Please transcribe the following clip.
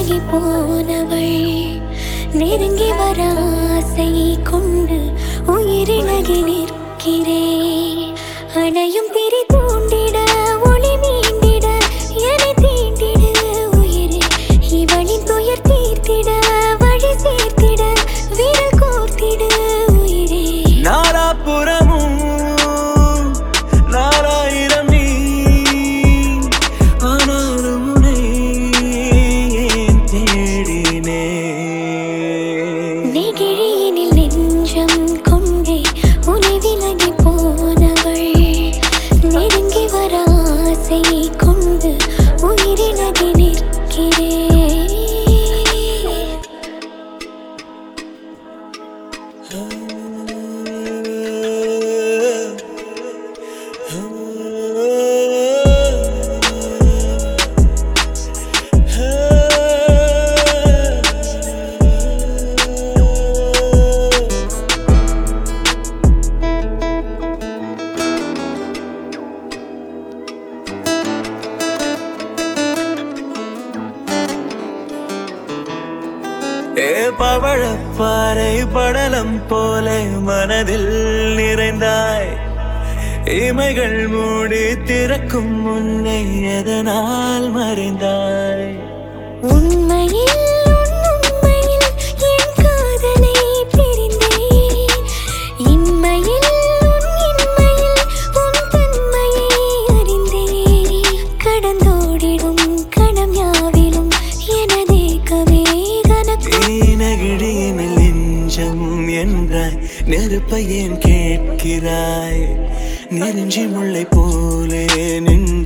விலகி போனவள் நெருங்கி வர ஆசை கொண்டு உயிரிழகி நிற்கிறேன் அணையும் திரி தூண்டிட ஒளி மீண்டிட என்னை தீண்டிட உயிரே இவளின் துயர் தீர்த்திட வழி சேர்த்திட விரல் கோர்த்திட உயிரே நாலாபுறமும் நாலாயிரம் நீ ஆனாலும் உன்னை ஏன் தேடினேன் நெகிழியினில் நெஞ்சம் கொண்டே உனை விலகி போனவள் நெருங்கி வர ஆசை கொண்டு உயிரிழகி நிற்கிறேன் ஏ பவழப்பாறை படலம் போல மனதில் நிறைந்தாய் இமைகள் மூடி திறக்கும் முன்னை எதனால் மறைந்தாய் உண்மையில் உன் உண்மையில் என் காதலை பிரிந்தேன் இன்மையில் உன் இன்மையில் உன் தன்மையை அறிந்தேன் கடந்தோடிடும் கணம் யாவிலும் எனதே கவே கனக்கும் ஈனகிழியினில் நெஞ்சம் என்றாய் நெருப்பை ஏன் கேட்கிறாய் நெருஞ்சி முல்லை போலே நின்